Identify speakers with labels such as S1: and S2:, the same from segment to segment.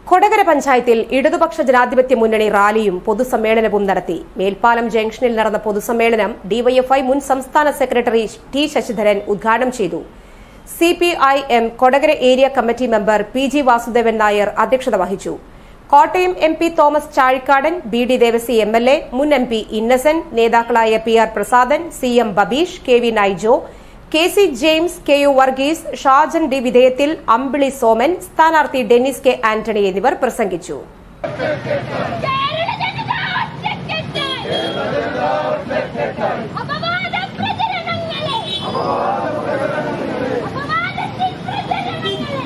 S1: കൊടകര പഞ്ചായത്തിൽ ഇടതുപക്ഷ ജനാധിപത്യ മുന്നണി റാലിയും പൊതുസമ്മേളനവും നടത്തി മേൽപ്പാലം ജംഗ്ഷനിൽ നടന്ന പൊതുസമ്മേളനം ഡിവൈഎഫ്ഐ മുൻ സംസ്ഥാന സെക്രട്ടറി ടി ശശിധരൻ ഉദ്ഘാടനം ചെയ്തു C P I M Kodakara area committee member P G Vasudevan Nair അധ്യക്ഷത വഹിച്ചു Kottayam M P Thomas Chazhikadan B D Devasi M L A മുൻ എം പി ഇന്നസെന്റ് നേതാക്കളായ P R Prasadan C M Babeesh K V Naijo K C James K U Varghese Shajan D വിധേയത്തിൽ അമ്പിളി സോമൻ സ്ഥാനാർത്ഥി Dennis K Antony എന്നിവർ പ്രസംഗിച്ചു
S2: കേരള ജനത ഒറ്റക്കെട്ട് അപവാദ പ്രചരണങ്ങളെ അപവാദത്തിൻ പ്രചരണങ്ങളെ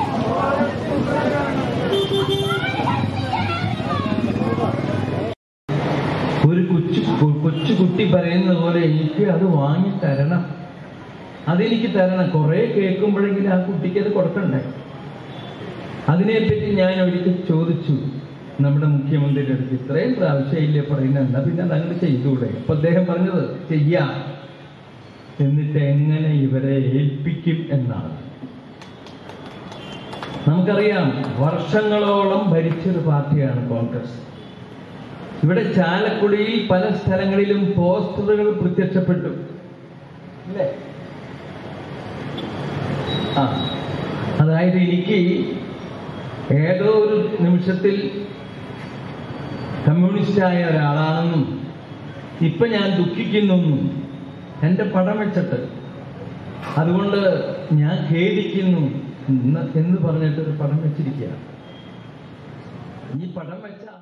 S3: ഒരു കൊച്ചു കൊ- കൊച്ചു കുട്ടി പറയുന്ന പോലെ എനിക്ക് അത് വാങ്ങി തരണം അതെനിക്ക് തരണം കുറെ കേൾക്കുമ്പോഴെങ്കിലും ആ കുട്ടിക്ക് അത് കൊടുക്കണ്ടേ അതിനെപ്പറ്റി ഞാൻ ഒരിക്കൽ ചോദിച്ചു നമ്മുടെ മുഖ്യമന്ത്രിയുടെ അടുത്ത് ഇത്രയും പ്രാവശ്യം ഇല്ലേ പറയുന്നത് എന്നാ പിന്നെ അതങ്ങനെ ചെയ്തൂടെ അപ്പൊ അദ്ദേഹം പറഞ്ഞത് ചെയ്യാം എന്നിട്ട് എങ്ങനെ ഇവരെ ഏൽപ്പിക്കും എന്നാണ് നമുക്കറിയാം വർഷങ്ങളോളം ഭരിച്ചൊരു പാർട്ടിയാണ് കോൺഗ്രസ് ഇവിടെ ചാലക്കുടിയിൽ പല സ്ഥലങ്ങളിലും പോസ്റ്ററുകൾ പ്രത്യക്ഷപ്പെട്ടു ഇല്ലേ ആ അതായത് എനിക്ക് ഏതോ ഒരു നിമിഷത്തിൽ കമ്മ്യൂണിസ്റ്റായ ഒരാളാണെന്നും ഇപ്പൊ ഞാൻ ദുഃഖിക്കുന്നെന്നും എൻ്റെ പടം വെച്ചിട്ട് അതുകൊണ്ട് ഞാൻ ഖേദിക്കുന്നു എന്ന് എന്ന് പറഞ്ഞിട്ട് ഒരു പടം വെച്ചിരിക്കുകയാണ് ഈ പടം വെച്ച